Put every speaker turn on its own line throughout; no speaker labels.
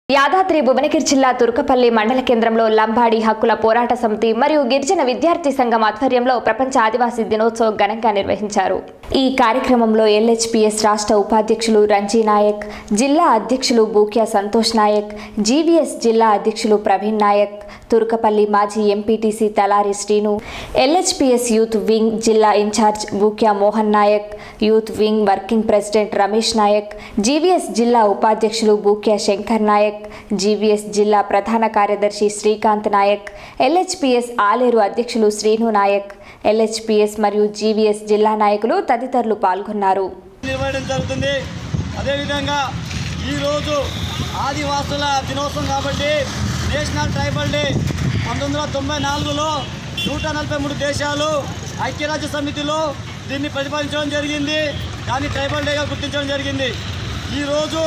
యాదాద్రి భువనగిరి జిల్లా తుర్కపల్లి మండల కేంద్రంలో లంబాడి హక్కుల పోరాట సమితి మరియు గిరిజన విద్యార్థి సంఘం ఆధ్వర్యంలో ప్రపంచ ఆదివాసీ దినోత్సవం ఘనంగా నిర్వహించారు ఈ కార్యక్రమంలో ఎల్హెచ్పిఎస్ రాష్ట్ర ఉపాధ్యక్షులు రంజీ నాయక్ జిల్లా అధ్యక్షులు బూక్యా సంతోష్ నాయక్ జీవీఎస్ జిల్లా అధ్యక్షులు ప్రవీణ్ నాయక్ తుర్కపల్లి మాజీ MPTC Talari Srinu LHPS youth wing జిల్లా incharge Bukya Mohan Nayak youth wing working president Ramesh Nayak GVS జిల్లా ఉపాధ్యక్షులు బూక్యా శంకర్ నాయక్ జీవీఎస్ జిల్లా ప్రధాన కార్యదర్శి శ్రీకాంత్ నాయక్ ఎల్హెచ్పిఎస్ ఆలేరు అధ్యక్షులు శ్రీను నాయక్ ఎల్హెచ్పిఎస్ మరియు జీవీఎస్ జిల్లా నాయకులు తదితరులు పాల్గొన్నారు
నిర్వహించడం జరుగుతుంది అదేవిధంగా ఈరోజు ఆదివాసుల దినోత్సవం కాబట్టి నేషనల్ ట్రైబల్ డే పంతొమ్మిది వందల తొంభై నాలుగులో నూట నలభై మూడు దేశాలు ఐక్యరాజ్య సమితిలో దీన్ని ప్రతిపాదించడం జరిగింది దాన్ని ట్రైబల్ డేగా గుర్తించడం జరిగింది ఈరోజు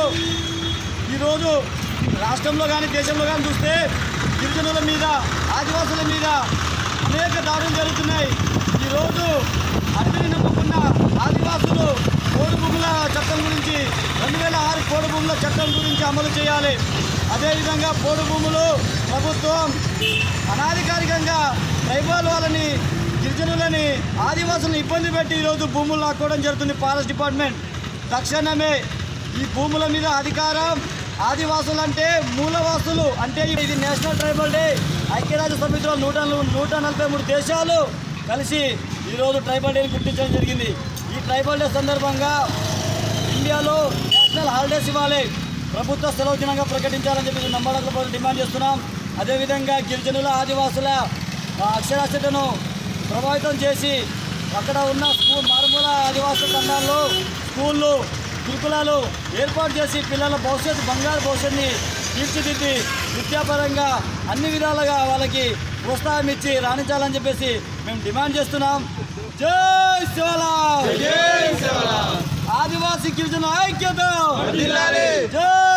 ఈరోజు రాష్ట్రంలో కానీ దేశంలో కానీ చూస్తే గిరిజనుల మీద ఆదివాసుల మీద అనేక దాడులు జరుగుతున్నాయి ఈరోజు అడవిని నమ్ముకున్న ఆదివాసులు కోడి భూముల చట్టం గురించి రెండు వేల ఆరు కోడి భూముల చట్టం గురించి అమలు చేయాలి అదేవిధంగా పోడు భూములు ప్రభుత్వం అనాధికారికంగా ట్రైబల్ వాళ్ళని గిరిజనులని ఆదివాసులను ఇబ్బంది పెట్టి ఈరోజు భూములు లాక్కోవడం జరుగుతుంది ఫారెస్ట్ డిపార్ట్మెంట్ తక్షణమే ఈ భూముల మీద అధికారం ఆదివాసులు అంటే మూలవాసులు అంటే ఇది నేషనల్ ట్రైబల్ డే ఐక్యరాజ్య సమితిలో నూట నూట నలభై మూడు దేశాలు కలిసి ఈరోజు ట్రైబల్ డేని గుర్తించడం జరిగింది ఈ ట్రైబల్ డే సందర్భంగా ఇండియాలో నేషనల్ హాలిడేస్ ఇవ్వాలి ప్రభుత్వ సెలవు దినంగా ప్రకటించాలని చెప్పి నమ్మడాల డిమాండ్ చేస్తున్నాం అదేవిధంగా గిరిజనుల ఆదివాసుల ఆ, అక్షరాస్యతను ప్రభావితం చేసి అక్కడ ఉన్న స్కూల్ మారుమూల ఆదివాసుల తండాల్లో స్కూళ్ళు గురుకులాలు ఏర్పాటు చేసి పిల్లల భవిష్యత్తు బంగారు భవిష్యత్తుని తీర్చిదిద్ది విద్యాపరంగా అన్ని విధాలుగా వాళ్ళకి ప్రోత్సాహం ఇచ్చి రాణించాలని చెప్పేసి మేము డిమాండ్ చేస్తున్నాం జై శివలాల్ ఆదివాసీ గిరిజన ఐక్యత జై